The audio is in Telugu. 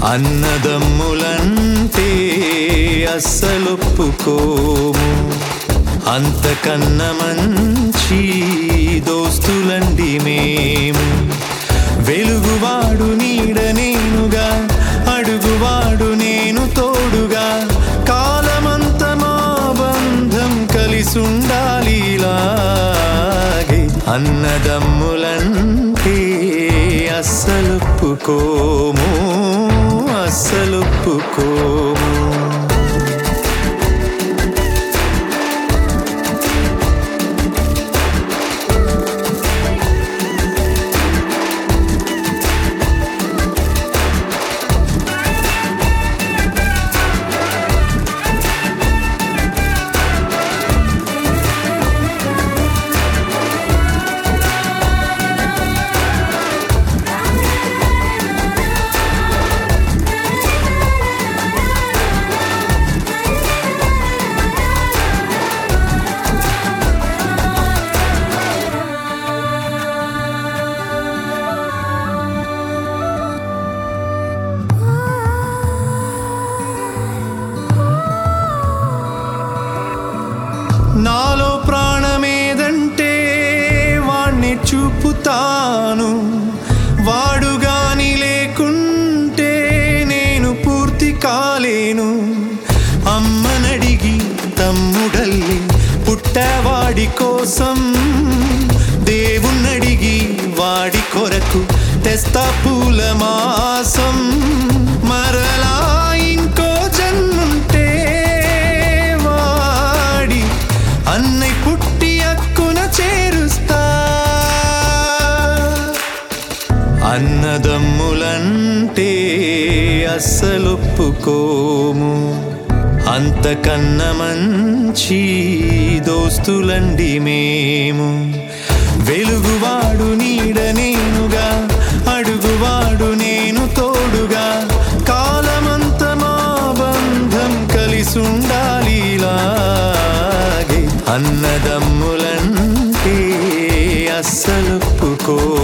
అన్నదమ్ములంటే అస్సలొప్పుకోము అంతకన్న మంచి దోస్తులండి మేము వెలుగువాడు నీడ నేనుగా అడుగువాడు నేను తోడుగా కాలమంత మా బంధం కలిసుండాలి ఇలాగే అన్నదమ్ములంటే అస్సలొప్పుకోము అస్సలొప్పుకోము నాలో ప్రాణమేదంటే వాణ్ణి చూపుతాను వాడు గాని లేకుంటే నేను పూర్తి కాలేను అమ్మనడిగి తమ్ముడల్లి పుట్టవాడి కోసం దేవుణ్ణడిగి వాడి కొరకు తెస్తా పూల మాసం మరలా ఇంకో జన్ముంటే వాడి అన్నై పుట్టి అక్కున చేరుస్తా అన్నదమ్ములంటే అస్సలొప్పుకోము అంతకన్న మంచి దోస్తులండి మేము వెలుగువాడు నీడ నేనుగా అడుగువాడు నేను తోడుగా కాలమంత మా బంధం కలిసుండాలి ఇలాగే అన్నదమ్ములంటే అస్సలొప్పుకో